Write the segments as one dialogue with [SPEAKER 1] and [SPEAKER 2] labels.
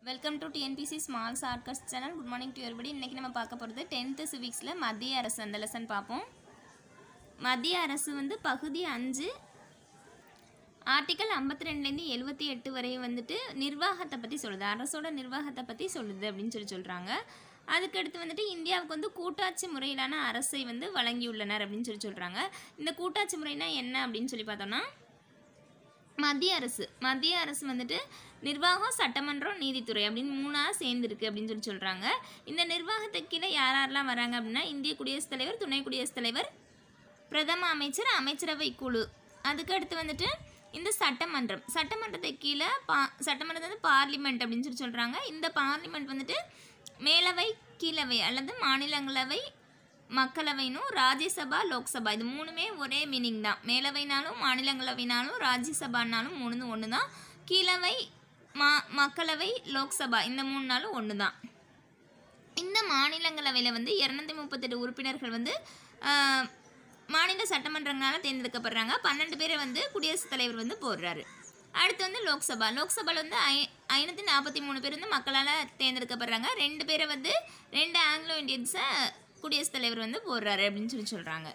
[SPEAKER 1] welcome to TNPSC small circus channel good morning to everybody இன்றைக்கி நம்ம பார்க்க போகிறது டென்த்து சிவிக்ஸில் மத்திய அரசு அந்த லெசன் பார்ப்போம் மத்திய அரசு வந்து பகுதி அஞ்சு ஆர்டிக்கல் ஐம்பத்தி ரெண்டுலேருந்து எழுபத்தி எட்டு வரை வந்துட்டு நிர்வாகத்தை பற்றி சொல்லுது அரசோட நிர்வாகத்தை பற்றி சொல்லுது அப்படின்னு சொல்லி சொல்கிறாங்க அதுக்கடுத்து வந்துட்டு இந்தியாவுக்கு வந்து கூட்டாட்சி முறையிலான அரசை வந்து வழங்கியுள்ளனர் அப்படின்னு சொல்லி சொல்கிறாங்க இந்த கூட்டாட்சி முறைனா என்ன அப்படின்னு சொல்லி பார்த்தோம்னா மத்திய அரசு மத்திய அரசு வந்துட்டு நிர்வாகம் சட்டமன்றம் நீதித்துறை அப்படின்னு மூணாக சேர்ந்துருக்கு அப்படின்னு சொல்லி சொல்கிறாங்க இந்த நிர்வாகத்துக்கு கீழே யார் யாரெல்லாம் வராங்க அப்படின்னா இந்திய குடியரசுத் தலைவர் துணை குடியரசுத் தலைவர் பிரதம அமைச்சர் அமைச்சரவை குழு அதுக்கடுத்து வந்துட்டு இந்த சட்டமன்றம் சட்டமன்றத்துக்கு கீழே பா சட்டமன்றம் வந்து பார்லிமெண்ட் அப்படின்னு சொல்லி சொல்கிறாங்க இந்த பார்லிமெண்ட் வந்துட்டு மேலவை கீழவை அல்லது மாநிலங்களவை மக்களவைனும் ராஜ்யசபா லோக்சபா இது மூணுமே ஒரே மீனிங் தான் மேலவைனாலும் மாநிலங்களவைனாலும் ராஜ்யசபானாலும் மூணு ஒன்று தான் கீழவை மா மக்களவை லோக்சபா இந்த மூணு நாளும் ஒன்று தான் இந்த மாநிலங்களவையில் வந்து இரநூத்தி முப்பத்தெட்டு உறுப்பினர்கள் வந்து ஆஹ், மாநில சட்டமன்றங்களால் தேர்ந்தெடுக்கப்படுறாங்க பன்னெண்டு பேரை வந்து குடியரசுத் தலைவர் வந்து போடுறாரு அடுத்து வந்து லோக்சபா லோக்சபாவில் வந்து ஐ ஐநூற்றி நாற்பத்தி மூணு பேர் வந்து மக்களால் தேர்ந்தெடுக்கப்படுறாங்க ரெண்டு பேரை வந்து ரெண்டு ஆங்கிலோ இந்தியன்ஸை குடியரசுத் தலைவர் வந்து போடுறாரு அப்படின்னு சொல்லி சொல்கிறாங்க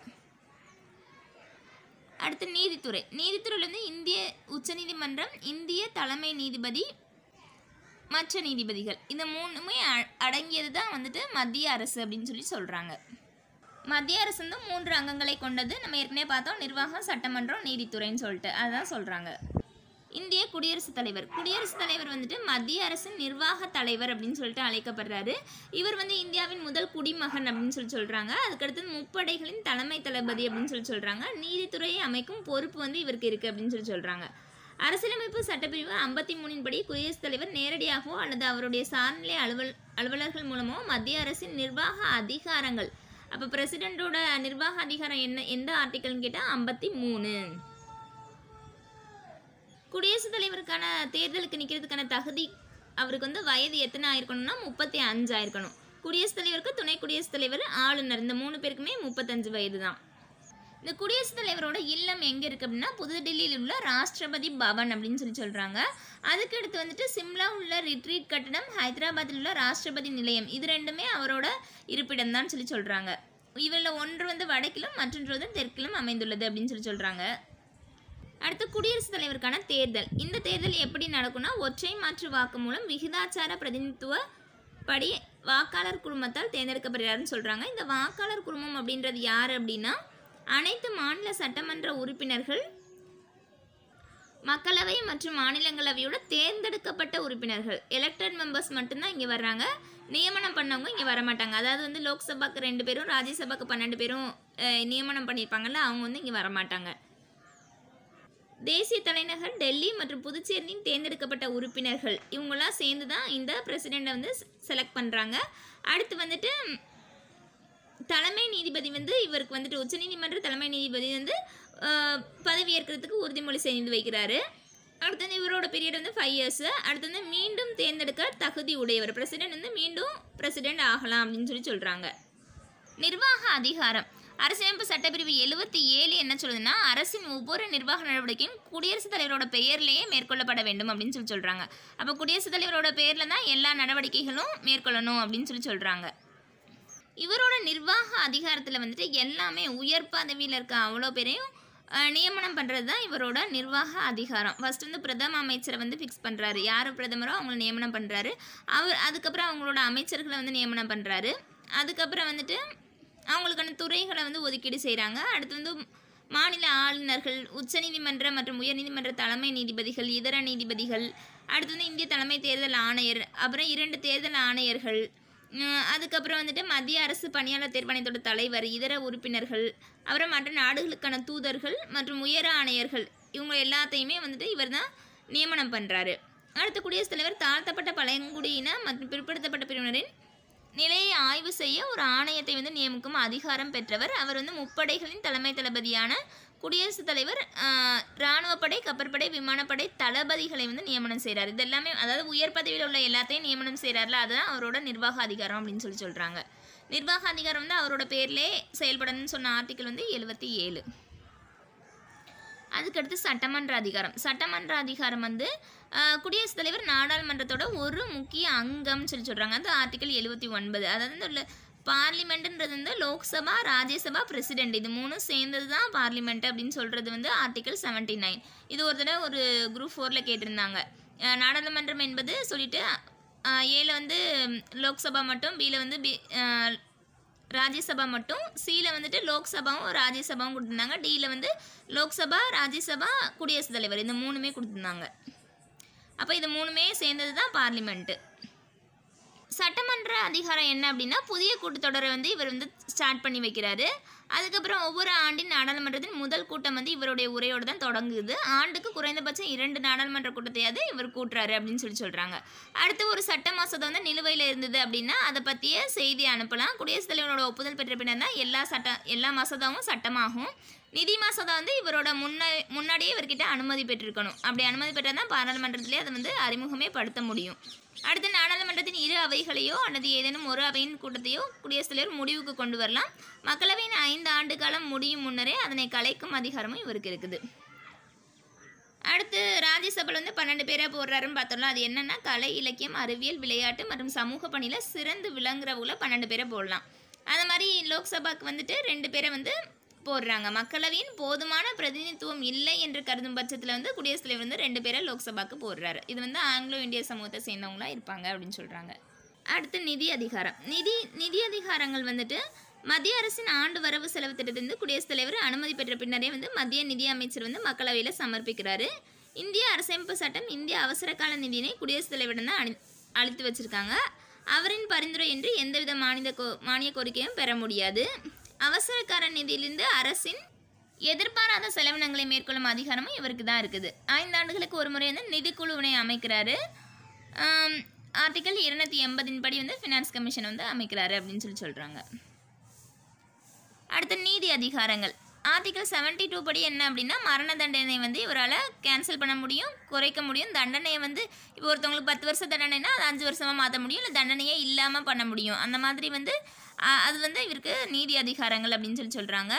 [SPEAKER 1] அடுத்து நீதித்துறை நீதித்துறையில் வந்து இந்திய உச்சநீதிமன்றம் இந்திய தலைமை நீதிபதி மற்ற நீதிபதிகள் இந்த மூணுமே அ- அடங்கியது தான் வந்துட்டு மத்திய அரசு அப்படின்னு சொல்லி சொல்கிறாங்க மத்திய அரசு வந்து மூன்று அங்கங்களை கொண்டது நம்ம ஏற்கனவே பார்த்தோம் நிர்வாகம் சட்டமன்றம் நீதித்துறைன்னு சொல்லிட்டு அதுதான் சொல்கிறாங்க இந்திய குடியரசுத் தலைவர் குடியரசுத் தலைவர் வந்துட்டு மத்திய அரசின் நிர்வாக தலைவர் அப்படின்னு சொல்லிட்டு அழைக்கப்படுறாரு இவர் வந்து இந்தியாவின் முதல் குடிமகன் அப்படின்னு சொல்லி சொல்கிறாங்க அதுக்கடுத்து முப்படைகளின் தலைமை தளபதி அப்படின்னு சொல்லி சொல்கிறாங்க நீதித்துறையை அமைக்கும் பொறுப்பு வந்து இவருக்கு இருக்குது அப்படின்னு சொல்லி சொல்கிறாங்க அரசியலமைப்பு சட்டப்பிரிவு ஐம்பத்தி மூணின் படி குடியரசுத் தலைவர் நேரடியாகவோ அல்லது அவருடைய சார்நிலை அலுவல் அலுவலர்கள் மூலமோ மத்திய அரசின் நிர்வாக அதிகாரங்கள் அப்போ பிரசிடெண்ட்டோட நிர்வாக அதிகாரம் என்ன எந்த ஆர்டிக்கல்னு கேட்டால் ஐம்பத்தி மூணு குடியரசுத் தலைவருக்கான தேர்தலுக்கு நிற்கிறதுக்கான தகுதி அவருக்கு வந்து வயது எத்தனை ஆயிருக்கணும்னா முப்பத்தி அஞ்சு ஆயிருக்கணும் குடியரசுத் தலைவருக்கு துணை குடியரசுத் தலைவர் ஆளுநர் இந்த மூணு பேருக்குமே முப்பத்தஞ்சு வயது தான் இந்த குடியரசுத் தலைவரோட இல்லம் எங்கே இருக்குது அப்படின்னா புதுடெல்லியில் உள்ள ராஷ்டிரபதி பவன் அப்படின்னு சொல்லி சொல்கிறாங்க அதுக்கடுத்து வந்துட்டு சிம்லா உள்ள ரிட்ரீட் கட்டடம் ஹைதராபாத்தில் உள்ள ராஷ்டிரபதி நிலையம் இது ரெண்டுமே அவரோட இருப்பிடம் தான் சொல்லி சொல்கிறாங்க இவரில் ஒன்று வந்து வடக்கிலும் மற்றொன்று வந்து தெற்கிலும் அமைந்துள்ளது அப்படின்னு சொல்லி சொல்கிறாங்க அடுத்து குடியரசுத் தலைவருக்கான தேர்தல் இந்த தேர்தல் எப்படி நடக்கும்னா ஒற்றை மாற்று வாக்கு மூலம் விகிதாச்சார பிரதிநிதித்துவ படி வாக்காளர் குழுமத்தால் தேர்ந்தெடுக்கப்படுகிறாருன்னு சொல்கிறாங்க இந்த வாக்காளர் குழுமம் அப்படின்றது யார் அப்படின்னா அனைத்து மாநில சட்டமன்ற உறுப்பினர்கள் மக்களவை மற்றும் மாநிலங்களவையோட தேர்ந்தெடுக்கப்பட்ட உறுப்பினர்கள் எலெக்டட் மெம்பர்ஸ் மட்டும்தான் இங்கே வர்றாங்க நியமனம் பண்ணவங்க இங்கே வர மாட்டாங்க அதாவது வந்து லோக்சபாக்கு ரெண்டு பேரும் ராஜ்யசபாக்கு பன்னெண்டு பேரும் அஹ், நியமனம் பண்ணியிருப்பாங்கல்ல அவங்க வந்து இங்கே வர மாட்டாங்க தேசிய தலைநகர் டெல்லி மற்றும் புதுச்சேரியின் தேர்ந்தெடுக்கப்பட்ட உறுப்பினர்கள் இவங்களாம் சேர்ந்து தான் இந்த பிரசிடெண்ட்டை வந்து செலக்ட் பண்ணுறாங்க அடுத்து வந்துட்டு தலைமை நீதிபதி வந்து இவருக்கு வந்துட்டு உச்சநீதிமன்ற தலைமை நீதிபதி வந்து ஆஹ், பதவியேற்கிறதுக்கு உறுதிமொழி செய்து வைக்கிறாரு அடுத்து வந்து இவரோட பீரியட் வந்து ஃபைவ் இயர்ஸு அடுத்து வந்து மீண்டும் தேர்ந்தெடுக்க தகுதி உடையவர் பிரசிடென்ட் வந்து மீண்டும் பிரசிடென்ட் ஆகலாம் அப்படின்னு சொல்லி சொல்கிறாங்க நிர்வாக அதிகாரம் அரசியலமைப்பு சட்டப்பிரிவு எழுபத்தி ஏழு என்ன சொல்லுதுன்னா அரசின் ஒவ்வொரு நிர்வாக நடவடிக்கையும் குடியரசுத் தலைவரோட பெயர்லேயே மேற்கொள்ளப்பட வேண்டும் அப்படின்னு சொல்லி சொல்கிறாங்க அப்போ குடியரசுத் தலைவரோட பெயரில் தான் எல்லா நடவடிக்கைகளும் மேற்கொள்ளணும் அப்படின்னு சொல்லி சொல்கிறாங்க இவரோட நிர்வாக அதிகாரத்தில் வந்துட்டு எல்லாமே உயர் பதவியில் இருக்க அவ்வளோ பேரையும் அஹ், நியமனம் பண்ணுறது தான் இவரோட நிர்வாக அதிகாரம் ஃபர்ஸ்ட் வந்து பிரதம அமைச்சரை வந்து ஃபிக்ஸ் பண்ணுறாரு யார் பிரதமரோ அவங்கள நியமனம் பண்ணுறாரு அவர் அதுக்கப்புறம் அவங்களோட அமைச்சர்களை வந்து நியமனம் பண்ணுறாரு அதுக்கப்புறம் வந்துட்டு அவங்களுக்கான துறைகளை வந்து ஒதுக்கீடு செய்கிறாங்க அடுத்து வந்து மாநில ஆளுநர்கள் உச்சநீதிமன்ற மற்றும் உயர்நீதிமன்ற தலைமை நீதிபதிகள் இதர நீதிபதிகள் அடுத்து வந்து இந்திய தலைமை தேர்தல் ஆணையர் அப்புறம் இரண்டு தேர்தல் ஆணையர்கள் உம், அதுக்கப்புறம் வந்துட்டு மத்திய அரசு பணியாளர் தேர்வாணையத்தோட தலைவர் இதர உறுப்பினர்கள் அப்புறம் மற்ற நாடுகளுக்கான தூதர்கள் மற்றும் உயர ஆணையர்கள் இவங்க எல்லாத்தையுமே வந்துட்டு இவர் தான் நியமனம் பண்ணுறாரு அடுத்து குடியரசுத் தலைவர் தாழ்த்தப்பட்ட பழங்குடியின மற்றும் பிற்படுத்தப்பட்ட பிரிவினரின் நிலையை ஆய்வு செய்ய ஒரு ஆணையத்தை வந்து நியமிக்கும் அதிகாரம் பெற்றவர் அவர் வந்து முப்படைகளின் தலைமை தளபதியான குடியரசுத் தலைவர் ஆஹ், இராணுவப்படை கப்பற்படை விமானப்படை தளபதிகளை வந்து நியமனம் செய்கிறார் இது எல்லாமே அதாவது உயர் பதவியில் உள்ள எல்லாத்தையும் நியமனம் செய்கிறார்ல அதுதான் அவரோட நிர்வாக அதிகாரம் அப்படின்னு சொல்லி சொல்கிறாங்க நிர்வாக அதிகாரம் வந்து அவரோட பேர்லே செயல்படணும்னு சொன்ன ஆர்டிக்கல் வந்து எழுபத்தி ஏழு அதுக்கடுத்து சட்டமன்ற அதிகாரம் சட்டமன்ற அதிகாரம் வந்து ஆஹ், குடியரசுத் தலைவர் நாடாளுமன்றத்தோட ஒரு முக்கிய அங்கம்னு சொல்லி சொல்கிறாங்க அது ஆர்டிகல் எழுபத்தி ஒன்பது அதாவது இந்த பார்லிமெண்ட்டுன்றது வந்து லோக்சபா ராஜ்யசபா பிரசிடென்ட் இது மூணும் சேர்ந்தது தான் பார்லிமெண்ட் அப்படின்னு சொல்கிறது வந்து ஆர்டிகல் செவன்ட்டி நைன் இது ஒரு தடவை ஒரு குரூப் ஃபோரில் கேட்டிருந்தாங்க ஆஹ், நாடாளுமன்றம் என்பது சொல்லிட்டு ஏல வந்து லோக்சபா மட்டும் பியில் வந்து பி ஆஹ், ராஜ்யசபா மட்டும் சியில் வந்துட்டு லோக்சபாவும் ராஜ்யசபாவும் கொடுத்துருந்தாங்க டியில் வந்து லோக்சபா ராஜ்யசபா குடியரசுத் தலைவர் இந்த மூணுமே கொடுத்துருந்தாங்க அப்போ இது மூணுமே சேர்ந்தது தான் பார்லிமெண்ட்டு சட்டமன்ற அதிகாரம் என்ன அப்படின்னா புதிய கூட்டத்தொடரை வந்து இவர் வந்து ஸ்டார்ட் பண்ணி வைக்கிறாரு அதுக்கப்புறம் ஒவ்வொரு ஆண்டின் நாடாளுமன்றத்தின் முதல் கூட்டம் வந்து இவருடைய உரையோடு தான் தொடங்குது ஆண்டுக்கு குறைந்தபட்சம் இரண்டு நாடாளுமன்ற கூட்டத்தையாவது இவர் கூட்டுறாரு அப்படின்னு சொல்லி சொல்கிறாங்க அடுத்து ஒரு சட்ட மசோதா வந்து நிலுவையில் இருந்தது அப்படின்னா அதை பற்றிய செய்தி அனுப்பலாம் குடியரசுத் தலைவரோட ஒப்புதல் பெற்ற பின்னர் தான் எல்லா சட்ட எல்லா மசோதாவும் சட்டமாகும் நிதி மசோதா வந்து இவரோட முன்ன முன்னாடியே இவர்கிட்ட அனுமதி பெற்றிருக்கணும் அப்படி அனுமதி பெற்றால் தான் பாராளுமன்றத்திலே அதை வந்து அறிமுகமே படுத்த முடியும் அடுத்து நாடாளுமன்றத்தின் இரு அவைகளையோ அல்லது ஏதேனும் ஒரு அவையின் கூட்டத்தையோ குடியரசுத் தலைவர் முடிவுக்கு கொண்டு வரலாம் மக்களவையின் ஐந்து ஆண்டு காலம் முடியும் முன்னரே அதனை கலைக்கும் அதிகாரமும் இவருக்கு இருக்குது அடுத்து ராஜ்யசபாவில் வந்து பன்னெண்டு பேராக போடுறாருன்னு பார்த்தோம்ல அது என்னென்னா கலை இலக்கியம் அறிவியல் விளையாட்டு மற்றும் சமூக பணியில் சிறந்து விளங்குறவங்கள பன்னெண்டு பேரை போடலாம் அந்த மாதிரி லோக்சபாக்கு வந்துட்டு ரெண்டு பேரை வந்து போடுறாங்க மக்களவையின் போதுமான பிரதிநிதித்துவம் இல்லை என்று கருதும் பட்சத்தில் வந்து குடியரசுத் தலைவர் வந்து ரெண்டு பேரை லோக்சபாக்கு போடுறாரு இது வந்து ஆங்கிலோ இந்திய சமூகத்தை சேர்ந்தவங்களா இருப்பாங்க அப்படின்னு சொல்கிறாங்க அடுத்து நிதி அதிகாரம் நிதி நிதி அதிகாரங்கள் வந்துட்டு மத்திய அரசின் ஆண்டு வரவு செலவு திட்டத்திலிருந்து குடியரசுத் தலைவர் அனுமதி பெற்ற பின்னரே வந்து மத்திய நிதி அமைச்சர் வந்து மக்களவையில் சமர்ப்பிக்கிறாரு இந்திய அரசமைப்பு சட்டம் இந்திய அவசரகால நிதியினை குடியரசுத் தலைவரிடம் தான் அனி அளித்து வச்சிருக்காங்க அவரின் பரிந்துரை என்று எந்தவித மானிய கோ மானிய கோரிக்கையும் பெற முடியாது அவசரகால நிதியிலிருந்து அரசின் எதிர்பாராத செலவினங்களை மேற்கொள்ளும் அதிகாரமும் இவருக்கு தான் இருக்குது ஐந்தாண்டுகளுக்கு ஒரு முறை வந்து நிதிக்குழுவினை அமைக்கிறாரு ஆர்டிக்கல் இருநூத்தி எண்பதின் படி வந்து ஃபினான்ஸ் கமிஷன் வந்து அமைக்கிறாரு அப்படின்னு சொல்லி சொல்கிறாங்க அடுத்து நீதி அதிகாரங்கள் ஆர்டிகல் 72 டூ படி என்ன அப்படின்னா மரண தண்டனை வந்து இவரால் கேன்சல் பண்ண முடியும் குறைக்க முடியும் தண்டனையை வந்து இப்போ ஒருத்தவங்களுக்கு பத்து வருஷம் தண்டனைனா அது அஞ்சு வருஷமாக மாற்ற முடியும் இல்லை தண்டனையே இல்லாமல் பண்ண முடியும் அந்த மாதிரி வந்து ஆ, அது வந்து இவருக்கு நீதி அதிகாரங்கள் அப்படின்னு சொல்லி சொல்கிறாங்க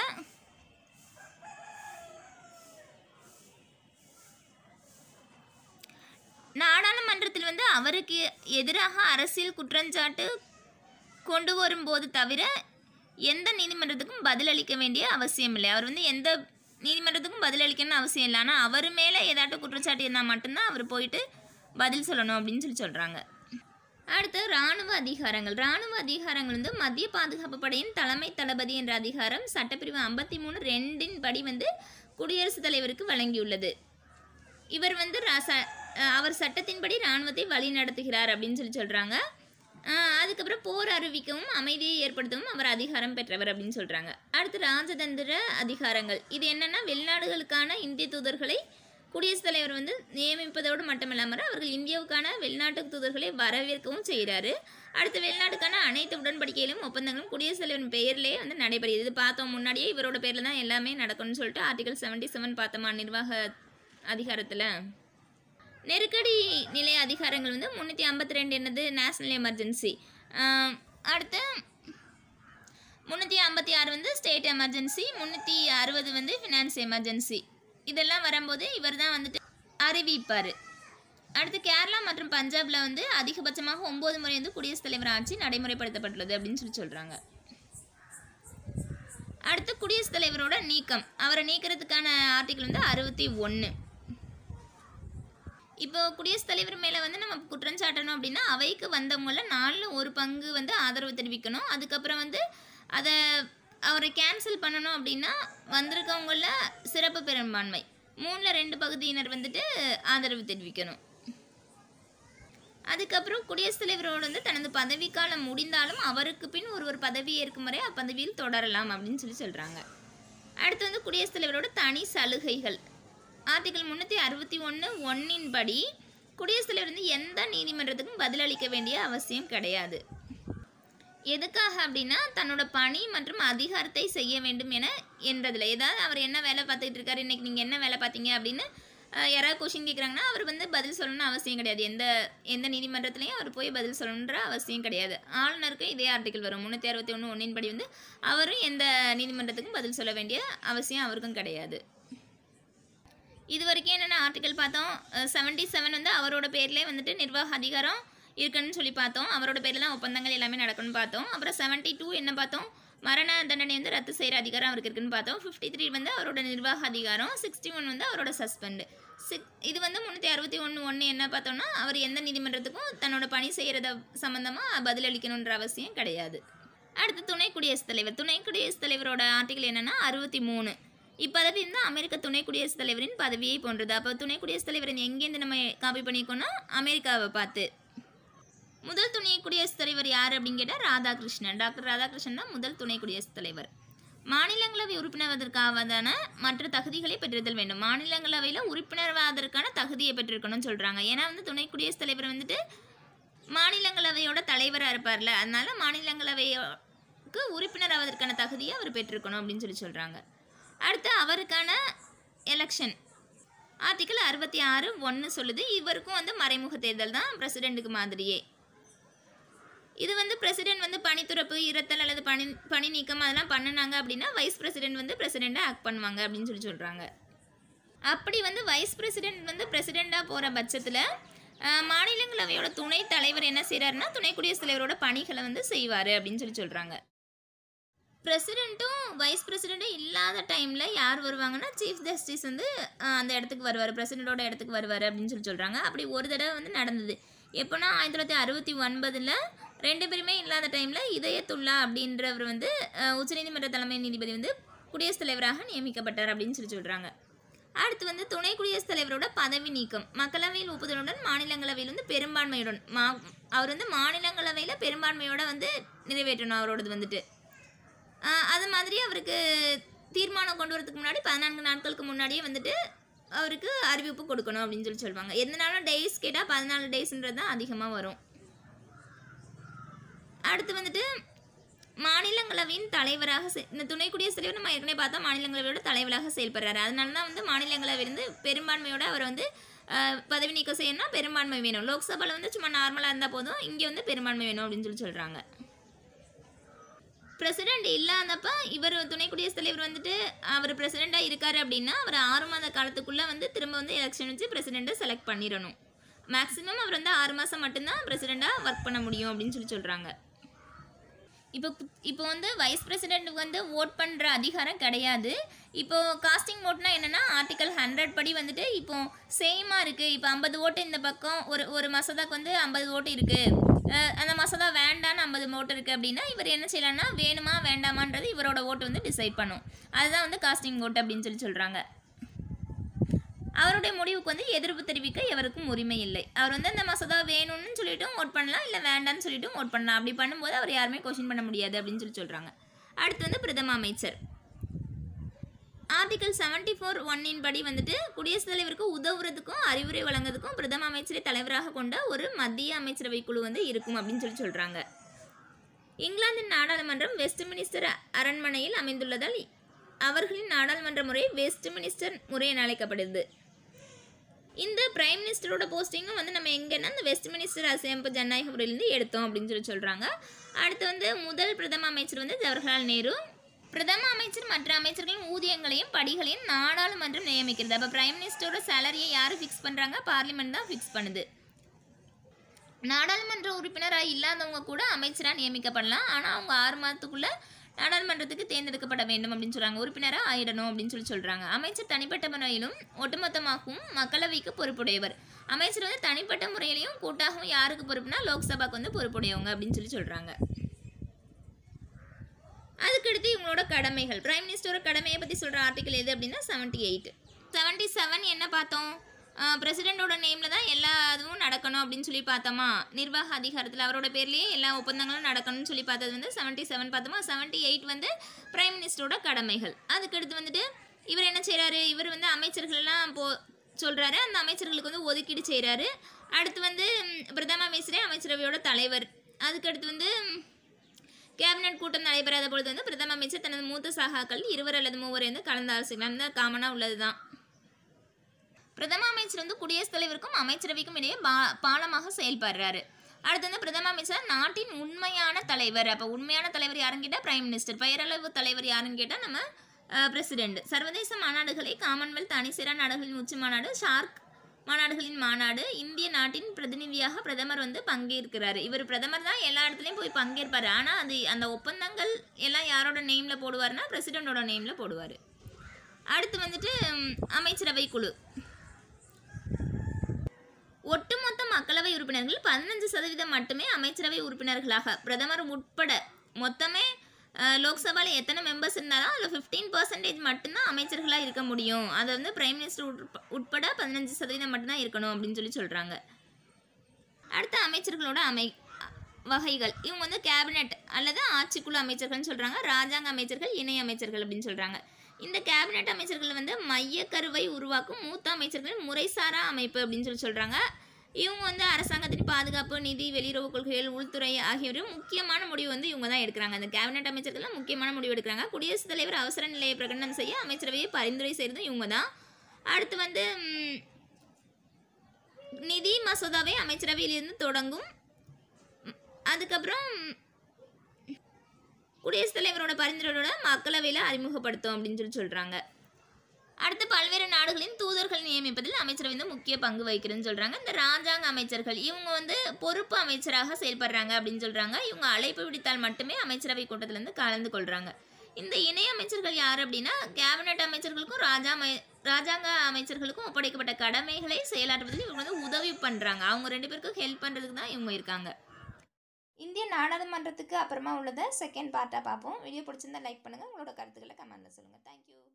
[SPEAKER 1] நாடாளுமன்றத்தில் வந்து அவருக்கு எதிராக அரசியல் குற்றஞ்சாட்டு கொண்டு வரும்போது தவிர எந்த நீதிமன்றத்துக்கும் பதிலளிக்க வேண்டிய அவசியம் இல்லை அவர் வந்து எந்த நீதிமன்றத்துக்கும் பதிலளிக்கணும்னு அவசியம் இல்லை ஆனால் அவர் மேலே ஏதாட்டும் குற்றச்சாட்டு இருந்தால் மட்டும்தான் அவர் போயிட்டு பதில் சொல்லணும் அப்படின்னு சொல்லி சொல்கிறாங்க அடுத்து இராணுவ அதிகாரங்கள் இராணுவ அதிகாரங்கள் வந்து மத்திய பாதுகாப்பு படையின் தலைமை தளபதி என்ற அதிகாரம் சட்டப்பிரிவு ஐம்பத்தி மூணு ரெண்டின் படி வந்து குடியரசுத் தலைவருக்கு வழங்கியுள்ளது இவர் வந்து ரச அஹ் அவர் சட்டத்தின்படி இராணுவத்தை வழி நடத்துகிறார் அப்படின்னு சொல்லி சொல்கிறாங்க அதுக்கப்புறம் போர் அறிவிக்கவும் அமைதியை ஏற்படுத்தவும் அவர் அதிகாரம் பெற்றவர் அப்படின்னு சொல்கிறாங்க அடுத்து ராஜதந்திர அதிகாரங்கள் இது என்னென்னா வெளிநாடுகளுக்கான இந்திய தூதர்களை குடியரசுத் தலைவர் வந்து நியமிப்பதோடு மட்டுமில்லாமல் அவர்கள் இந்தியாவுக்கான வெளிநாட்டு தூதர்களை வரவேற்கவும் செய்கிறாரு அடுத்து வெளிநாட்டுக்கான அனைத்து உடன்படிக்கைகளும் ஒப்பந்தங்களும் குடியரசுத் தலைவரின் பெயரிலே வந்து நடைபெறுகிறது இது பார்த்தோம் முன்னாடியே இவரோட பேரில் தான் எல்லாமே நடக்கும்னு சொல்லிட்டு ஆர்டிகல் செவன்ட்டி செவன் பார்த்தோமா நிர்வாக அதிகாரத்தில் நெருக்கடி நிலை அதிகாரங்கள் வந்து முந்நூற்றி ஐம்பத்தி ரெண்டு என்னது நேஷ்னல் எமர்ஜென்சி அடுத்து முந்நூற்றி ஐம்பத்தி ஆறு வந்து ஸ்டேட் எமர்ஜென்சி முந்நூற்றி அறுபது வந்து ஃபினான்ஸ் எமர்ஜென்சி இதெல்லாம் வரும்போது இவர் தான் வந்துட்டு அறிவிப்பார் அடுத்து கேரளா மற்றும் பஞ்சாபில் வந்து அதிகபட்சமாக ஒம்பது முறை வந்து குடியரசுத் தலைவர் ஆட்சி நடைமுறைப்படுத்தப்பட்டுள்ளது அப்படின்னு சொல்லி சொல்கிறாங்க அடுத்து குடியரசுத் தலைவரோட நீக்கம் அவரை நீக்கிறதுக்கான ஆர்டிகல் வந்து அறுபத்தி ஒன்று இப்போ குடியரசுத் தலைவர் மேலே வந்து நம்ம குற்றம் சாட்டணும் அப்படின்னா அவைக்கு வந்தவங்கள நாலில் ஒரு பங்கு வந்து ஆதரவு தெரிவிக்கணும் அதுக்கப்புறம் வந்து அதை அவரை கேன்சல் பண்ணணும் அப்படின்னா வந்திருக்கவங்கள சிறப்பு பெரும்பான்மை மூணில் ரெண்டு பகுதியினர் வந்துட்டு ஆதரவு தெரிவிக்கணும் அதுக்கப்புறம் குடியரசுத் தலைவரோடு வந்து தனது பதவிக்காலம் முடிந்தாலும் அவருக்கு பின் ஒருவர் பதவி ஏற்கும் வரை அப்பதவியில் தொடரலாம் அப்படின்னு சொல்லி சொல்கிறாங்க அடுத்து வந்து குடியரசுத் தலைவரோட தனி சலுகைகள் ஆர்டிகல் முந்நூற்றி அறுபத்தி ஒன்று ஒன்றின் படி குடியரசுத் தலைவர் வந்து எந்த நீதிமன்றத்துக்கும் பதிலளிக்க வேண்டிய அவசியம் கிடையாது எதுக்காக அப்படின்னா தன்னோட பணி மற்றும் அதிகாரத்தை செய்ய வேண்டும் என என்றதில் ஏதாவது அவர் என்ன வேலை பார்த்துக்கிட்டு இருக்காரு இன்னைக்கு நீங்கள் என்ன வேலை பார்த்தீங்க அப்படின்னு அஹ், யாராவது கொஷின் கேட்குறாங்கன்னா அவர் வந்து பதில் சொல்லணும்னு அவசியம் கிடையாது எந்த எந்த நீதிமன்றத்துலையும் அவர் போய் பதில் சொல்லணுன்ற அவசியம் கிடையாது ஆளுநருக்கு இதே ஆர்டிக்கல் வரும் முந்நூற்றி அறுபத்தி ஒன்று ஒன்றின் படி வந்து அவரும் எந்த நீதிமன்றத்துக்கும் பதில் சொல்ல வேண்டிய அவசியம் அவருக்கும் கிடையாது இது வரைக்கும் என்னென்ன ஆர்டிக்கல் பார்த்தோம் செவன்ட்டி செவன் வந்து அவரோட பேர்லேயே வந்துட்டு நிர்வாக அதிகாரம் இருக்குன்னு சொல்லி பார்த்தோம் அவரோட பேரில் தான் ஒப்பந்தங்கள் எல்லாமே நடக்கும்னு பார்த்தோம் அப்புறம் செவன்ட்டி டூ என்ன பார்த்தோம் மரண தண்டனை வந்து ரத்து செய்கிற அதிகாரம் அவருக்கு இருக்குன்னு பார்த்தோம் ஃபிஃப்டி த்ரீ வந்து அவரோட நிர்வாக அதிகாரம் சிக்ஸ்டி ஒன் வந்து அவரோட சஸ்பெண்டு சிக் இது வந்து முந்நூற்றி அறுபத்தி ஒன்று ஒன்று என்ன பார்த்தோம்னா அவர் எந்த நீதிமன்றத்துக்கும் தன்னோட பணி செய்கிறத சம்மந்தமாக பதிலளிக்கணுன்ற அவசியம் கிடையாது அடுத்து துணை குடியரசுத் தலைவர் துணை குடியரசுத் தலைவரோட ஆர்டிகல் என்னன்னா அறுபத்தி மூணு இப்பதவி வந்து அமெரிக்க துணை குடியரசுத் தலைவரின் பதவியை போன்றது அப்போ துணை குடியரசுத் தலைவரின் எங்கேருந்து நம்ம காப்பி பண்ணிக்கோன்னா அமெரிக்காவை பார்த்து முதல் துணை குடியரசுத் தலைவர் யார் அப்படின்னு கேட்டால் ராதாகிருஷ்ணன் டாக்டர் ராதாகிருஷ்ணன் தான் முதல் துணை குடியரசுத் தலைவர் மாநிலங்களவை உறுப்பினர்வதற்காவதான மற்ற தகுதிகளை பெற்றிருத்தல் வேண்டும் மாநிலங்களவையில் உறுப்பினர்வாதற்கான தகுதியை பெற்றிருக்கணும்னு சொல்கிறாங்க ஏன்னா வந்து துணை குடியரசுத் தலைவர் வந்துட்டு மாநிலங்களவையோட தலைவராக இருப்பார்ல அதனால மாநிலங்களவைக்கு உறுப்பினர் ஆவதற்கான தகுதியை அவர் பெற்றிருக்கணும் அப்படின்னு சொல்லி சொல்கிறாங்க அடுத்து அவருக்கான எலெக்ஷன் ஆர்டிக்கல் அறுபத்தி ஆறு ஒன்று சொல்லுது இவருக்கும் வந்து மறைமுக தேர்தல் தான் பிரசிடெண்ட்டுக்கு மாதிரியே இது வந்து பிரசிடென்ட் வந்து பணித்துறப்பு இரத்தல் அல்லது பணி பணி நீக்கம் அதெல்லாம் பண்ணுனாங்க அப்படின்னா வைஸ் பிரசிடென்ட் வந்து பிரசிடெண்ட்டாக ஆக்ட் பண்ணுவாங்க அப்படின்னு சொல்லி சொல்கிறாங்க அப்படி வந்து வைஸ் பிரசிடென்ட் வந்து பிரசிடெண்ட்டாக போகிற பட்சத்தில் மாநிலங்களவையோட துணைத் தலைவர் என்ன செய்கிறாருன்னா துணை குடியரசுத் தலைவரோட பணிகளை வந்து செய்வார் அப்படின்னு சொல்லி சொல்கிறாங்க பிரசிடெண்ட்டும் வைஸ் பிரசிடெண்ட்டும் இல்லாத டைமில் யார் வருவாங்கன்னா சீஃப் ஜஸ்டிஸ் வந்து அஹ், அந்த இடத்துக்கு வருவார் பிரசிடெண்ட்டோட இடத்துக்கு வருவார் அப்படின்னு சொல்லி சொல்கிறாங்க அப்படி ஒரு தடவை வந்து நடந்தது எப்போனா ஆயிரத்தி தொள்ளாயிரத்தி அறுபத்தி ஒன்பதில் ரெண்டு பேருமே இல்லாத டைமில் இதயத்துல்லா அப்படின்றவர் வந்து அஹ், உச்சநீதிமன்ற தலைமை நீதிபதி வந்து குடியரசுத் தலைவராக நியமிக்கப்பட்டார் அப்படின்னு சொல்லி சொல்கிறாங்க அடுத்து வந்து துணை குடியரசுத் தலைவரோட பதவி நீக்கம் மக்களவையில் ஒப்புதலுடன் மாநிலங்களவையில் வந்து பெரும்பான்மையுடன் மா அவர் வந்து மாநிலங்களவையில் பெரும்பான்மையோட வந்து நிறைவேற்றணும் அவரோடது வந்துட்டு ஆஹ் அது மாதிரி அவருக்கு தீர்மானம் கொண்டு வரதுக்கு முன்னாடி பதினான்கு நாட்களுக்கு முன்னாடியே வந்துட்டு அவருக்கு அறிவிப்பு கொடுக்கணும் அப்படின்னு சொல்லி சொல்லுவாங்க எந்தனாலும் டேஸ் கேட்டால் பதினாலு டேஸ்ன்றது தான் அதிகமாக வரும் அடுத்து வந்துட்டு மாநிலங்களவையின் தலைவராக செ- இந்த துணை குடியரசுத் தலைவர் நம்ம ஏற்கனவே பார்த்தா மாநிலங்களவையோட தலைவராக செயல்படுறாரு அதனால தான் வந்து மாநிலங்களவையிலிருந்து பெரும்பான்மையோட அவர் வந்து ஆஹ், பதவி நீக்கம் செய்யணும்னா பெரும்பான்மை வேணும் லோக்சபாவில் வந்து சும்மா நார்மலாக இருந்தால் போதும் இங்கே வந்து பெரும்பான்மை வேணும் அப்படின்னு சொல்லி சொல்கிறாங்க பிரசிடெண்ட் இல்லாதப்ப இவர் துணை குடியரசுத் தலைவர் வந்துட்டு அவர் பிரசிடெண்ட்டாக இருக்காரு அப்படின்னா அவர் ஆறு மாத காலத்துக்குள்ளே வந்து திரும்ப வந்து எலெக்ஷன் வச்சு பிரசிடெண்ட்டை செலக்ட் பண்ணிடணும் மேக்ஸிமம் அவர் வந்து ஆறு மாதம் மட்டும்தான் பிரசிடெண்ட்டாக ஒர்க் பண்ண முடியும் அப்படின்னு சொல்லி சொல்கிறாங்க இப்போ இப்போ வந்து வைஸ் பிரசிடெண்ட்டுக்கு வந்து ஓட் பண்ணுற அதிகாரம் கிடையாது இப்போ காஸ்டிங் ஓட்னா என்னென்னா ஆர்டிகல் ஹண்ட்ரட் படி வந்துட்டு இப்போ சேமாக இருக்குது இப்போ ஐம்பது ஓட்டு இந்த பக்கம் ஒரு ஒரு மசோதாக்கு வந்து ஐம்பது ஓட்டு இருக்குது அந்த மசோதா வேண்டான்னு ஐம்பது ஓட்டு இருக்குது அப்படின்னா இவர் என்ன செய்யலாம்னா வேணுமா வேண்டாமான்றது இவரோட ஓட்டு வந்து டிசைட் பண்ணும் அதுதான் வந்து காஸ்டிங் ஓட்டு அப்படின்னு சொல்லி சொல்கிறாங்க அவருடைய முடிவுக்கு வந்து எதிர்ப்பு தெரிவிக்க எவருக்கும் உரிமை இல்லை அவர் வந்து அந்த மசோதா வேணும்னு சொல்லிட்டும் ஓட் பண்ணலாம் இல்லை வேண்டாம்னு சொல்லிட்டும் ஓட் பண்ணலாம் அப்படி பண்ணும்போது அவர் யாருமே கொஷின் பண்ண முடியாது அப்படின்னு சொல்லி சொல்கிறாங்க அடுத்து வந்து பிரதம அமைச்சர் ஆர்டிகல் செவன்டி ஃபோர் ஒன்னின் படி வந்துட்டு குடியரசுத் தலைவருக்கு உதவுறதுக்கும் அறிவுரை வழங்குறதுக்கும் பிரதம அமைச்சரை தலைவராக கொண்ட ஒரு மத்திய அமைச்சரவை குழு வந்து இருக்கும் அப்படின்னு சொல்லி சொல்கிறாங்க இங்கிலாந்தின் நாடாளுமன்றம் வெஸ்ட்மினிஸ்டர் அரண்மனையில் அமைந்துள்ளதால் அவர்களின் நாடாளுமன்ற முறை வெஸ்ட்மினிஸ்டர் முறை என அழைக்கப்படுது இந்த பிரைம் மினிஸ்டரோட போஸ்டிங்கும் வந்து நம்ம எங்கன்னா இந்த வெஸ்ட்மினிஸ்டர் அரசியமைப்பு ஜனநாயக முறையிலேருந்து எடுத்தோம் அப்படின்னு சொல்லி சொல்கிறாங்க அடுத்து வந்து முதல் பிரதம அமைச்சர் வந்து ஜவஹர்லால் நேரு பிரதம அமைச்சர் மற்ற அமைச்சர்களின் ஊதியங்களையும் படிகளையும் நாடாளுமன்றம் நியமிக்கிறது அப்போ பிரைம் மினிஸ்டரோட சேலரியை யார் ஃபிக்ஸ் பண்ணுறாங்க பார்லிமெண்ட் தான் ஃபிக்ஸ் பண்ணுது நாடாளுமன்ற உறுப்பினராக இல்லாதவங்க கூட அமைச்சராக நியமிக்கப்படலாம் ஆனால் அவங்க ஆறு மாதத்துக்குள்ளே நாடாளுமன்றத்துக்கு தேர்ந்தெடுக்கப்பட வேண்டும் அப்படின்னு சொல்கிறாங்க உறுப்பினராக ஆயிடணும் அப்படின்னு சொல்லி சொல்கிறாங்க அமைச்சர் தனிப்பட்ட முறையிலும் ஒட்டுமொத்தமாகவும் மக்களவைக்கு பொறுப்புடையவர் அமைச்சர் வந்து தனிப்பட்ட முறையிலையும் கூட்டாகவும் யாருக்கு பொறுப்புனா லோக்சபாக்கு வந்து பொறுப்புடையவங்க அப்படின்னு சொல்லி சொல்கிறாங்க அதுக்கடுத்து இவங்களோட கடமைகள் பிரைம் மினிஸ்டரோட கடமையை பற்றி சொல்கிற ஆர்டிக்கல் எது அப்படின்னா செவன்ட்டி எயிட் செவன்ட்டி செவன் என்ன பார்த்தோம் பிரசிடெண்டோட நேமில் தான் எல்லா இதுவும் நடக்கணும் அப்படின்னு சொல்லி பார்த்தோமா நிர்வாக அதிகாரத்தில் அவரோட பேர்லேயே எல்லா ஒப்பந்தங்களும் நடக்கணும்னு சொல்லி பார்த்தது வந்து செவன்ட்டி செவன் பார்த்தோமா செவன்ட்டி எயிட் வந்து பிரைம் மினிஸ்டரோட கடமைகள் அதுக்கடுத்து வந்துட்டு இவர் என்ன செய்கிறாரு இவர் வந்து அமைச்சர்கள்லாம் போ சொல்கிறாரு அந்த அமைச்சர்களுக்கு வந்து ஒதுக்கீடு செய்கிறாரு அடுத்து வந்து ம், பிரதம அமைச்சரே அமைச்சரவையோட தலைவர் அதுக்கடுத்து வந்து ம், கேபினட் கூட்டம் நடைபெறாத பொழுது வந்து பிரதம அமைச்சர் தனது மூத்த சகாக்கள் இருவர் அல்லது மூவர் வந்து கலந்து ஆலோசிக்கலாம் இந்த காமனாக உள்ளது தான் பிரதம அமைச்சர் வந்து குடியரசுத் தலைவருக்கும் அமைச்சரவைக்கும் இடையே பா பாலமாக செயல்படுறாரு அடுத்து வந்து பிரதம அமைச்சர் நாட்டின் உண்மையான தலைவர் அப்போ உண்மையான தலைவர் யாருன்னு கேட்டால் பிரைம் மினிஸ்டர் பெயரளவு தலைவர் யாருன்னு கேட்டால் நம்ம பிரசிடெண்ட் சர்வதேச மாநாடுகளை காமன்வெல்த் அணிசேரா நாடுகளின் உச்சி மாநாடு ஷார்க் மாநாடுகளின் மாநாடு இந்திய நாட்டின் பிரதிநிதியாக பிரதமர் வந்து பங்கேற்கிறாரு இவர் பிரதமர் தான் எல்லா இடத்துலையும் போய் பங்கேற்பார் ஆனால் அது அந்த ஒப்பந்தங்கள் எல்லாம் யாரோட நேமில் போடுவார்னா பிரசிடெண்டோட நேமில் போடுவார் அடுத்து வந்துட்டு ம், அமைச்சரவை குழு ஒட்டுமொத்த மக்களவை உறுப்பினர்கள் பதினஞ்சு சதவீதம் மட்டுமே அமைச்சரவை உறுப்பினர்களாக பிரதமர் உட்பட மொத்தமே அஹ், லோக்சபால எத்தனை மெம்பர்ஸ் இருந்தாலும் அதில் ஃபிஃப்டீன் பர்சன்டேஜ் மட்டும்தான் அமைச்சர்களாக இருக்க முடியும் அது வந்து பிரைம் மினிஸ்டர் உட்ப உட்பட பதினஞ்சு சதவீதம் மட்டும்தான் இருக்கணும் அப்படின்னு சொல்லி சொல்கிறாங்க அடுத்த அமைச்சர்களோட அமை வகைகள் இவங்க வந்து கேபினெட் அல்லது ஆட்சிக்குழு அமைச்சர்கள்னு சொல்கிறாங்க ராஜாங்க அமைச்சர்கள் இணை அமைச்சர்கள் அப்படின்னு சொல்கிறாங்க இந்த கேபினெட் அமைச்சர்கள் வந்து மையக்கருவை உருவாக்கும் மூத்த அமைச்சர்கள் முறைசாரா அமைப்பு அப்படின்னு சொல்லி சொல்கிறாங்க இவங்க வந்து அரசாங்கத்தின் பாதுகாப்பு நிதி வெளியுறவு கொள்கைகள் உள்துறை ஆகியவற்றில் முக்கியமான முடிவு வந்து இவங்க தான் எடுக்கிறாங்க அந்த கேபினெட் அமைச்சர்கள்லாம் முக்கியமான முடிவு எடுக்கிறாங்க குடியரசுத் தலைவர் அவசர நிலையை பிரகடனம் செய்ய அமைச்சரவையை பரிந்துரை செய்கிறதும் இவங்க தான் அடுத்து வந்து ம், நிதி மசோதாவை அமைச்சரவையிலிருந்து தொடங்கும் ம், அதுக்கப்புறம் குடியரசுத் தலைவரோட பரிந்துரையோட மக்களவையில் அறிமுகப்படுத்தும் அப்படின்னு சொல்லி சொல்கிறாங்க அடுத்து பல்வேறு நாடுகளின் தூதர்கள் நியமிப்பதில் அமைச்சரவை வந்து முக்கிய பங்கு வகிக்கிறதுன்னு சொல்கிறாங்க இந்த ராஜாங்க அமைச்சர்கள் இவங்க வந்து பொறுப்பு அமைச்சராக செயல்படுறாங்க அப்படின்னு சொல்கிறாங்க இவங்க அழைப்பு விடுத்தால் மட்டுமே அமைச்சரவை கூட்டத்திலேருந்து கலந்து கொள்கிறாங்க இந்த இணை அமைச்சர்கள் யார் அப்படின்னா கேபினெட் அமைச்சர்களுக்கும் ராஜா அமை ராஜாங்க அமைச்சர்களுக்கும் ஒப்படைக்கப்பட்ட கடமைகளை செயலாற்றுவதில் இவங்க வந்து உதவி பண்ணுறாங்க அவங்க ரெண்டு பேருக்கும் ஹெல்ப் பண்ணுறதுக்கு தான் இவங்க இருக்காங்க இந்திய நாடாளுமன்றத்துக்கு அப்புறமா உள்ளதை செகண்ட் பார்ட்டாக பார்ப்போம் வீடியோ பிடிச்சிருந்தா லைக் பண்ணுங்கள் உங்களோட கருத்துக்களை கமெண்ட்டில் சொல்லுங்கள் தேங்க்யூ